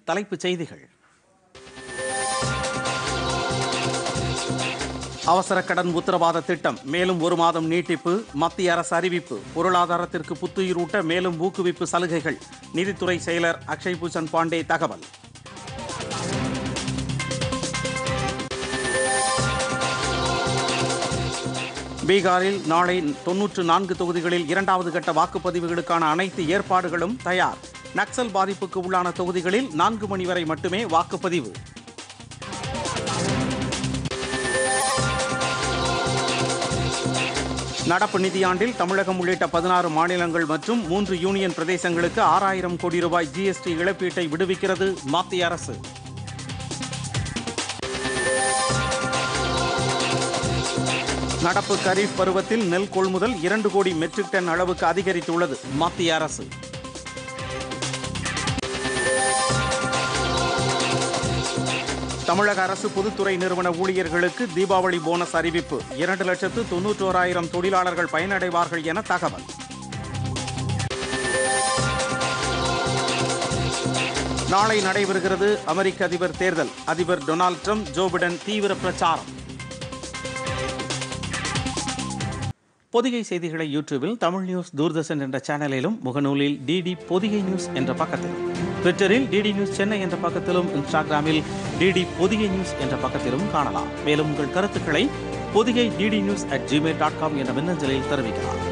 தலைப்புச் செய்திகள் அவசர கடன் உத்தரவாத திட்டம் மேலும் ஒரு மாதம் நீட்டிப்பு மத்திய அரசு அறிவிப்பு பொருளாதாரத்திற்கு புத்துயிரூட்ட மேலும் ஊக்குவிப்பு சலுகைகள் நிதித்துறை செயலர் அக்ஷய் பூஷன் பாண்டே தகவல் பீகாரில் நாளை தொன்னூற்று நான்கு தொகுதிகளில் இரண்டாவது கட்ட வாக்குப்பதிவுகளுக்கான அனைத்து ஏற்பாடுகளும் தயார் நக்சல் பாதிப்புக்கு உள்ளான தொகுதிகளில் நான்கு மணி வரை மட்டுமே வாக்குப்பதிவு நடப்பு நிதியாண்டில் தமிழகம் உள்ளிட்ட பதினாறு மாநிலங்கள் மற்றும் மூன்று யூனியன் பிரதேசங்களுக்கு ஆறாயிரம் கோடி ரூபாய் ஜிஎஸ்டி இழப்பீட்டை விடுவிக்கிறது மத்திய அரசு நடப்பு கரீஃப் பருவத்தில் நெல் கொள்முதல் இரண்டு கோடி மெட்ரிக் டன் அளவுக்கு அதிகரித்துள்ளது மத்திய அரசு தமிழக அரசு பொதுத்துறை நிறுவன ஊழியர்களுக்கு தீபாவளி போனஸ் அறிவிப்பு இரண்டு லட்சத்து தொன்னூற்றோராயிரம் தொழிலாளர்கள் பயனடைவார்கள் என தகவல் நாளை நடைபெறுகிறது அமெரிக்க அதிபர் தேர்தல் அதிபர் டொனால்ட் ட்ரம்ப் ஜோ பிடன் தீவிர பிரச்சாரம் பொதிகை செய்திகளை யூடியூபில் தமிழ் நியூஸ் தூர்தர்ஷன் என்ற சேனலிலும் முகநூலில் டிடி பொதிகை நியூஸ் என்ற பக்கத்தில் ட்விட்டரில் டிடி நியூஸ் சென்னை என்ற பக்கத்திலும் இன்ஸ்டாகிராமில் டிடி பொதிகை நியூஸ் என்ற பக்கத்திலும் காணலாம் மேலும் உங்கள் கருத்துக்களை Pothigai DD news at Gmail dot com என்ற மின்னஞ்சலில் தெரிவிக்கலாம்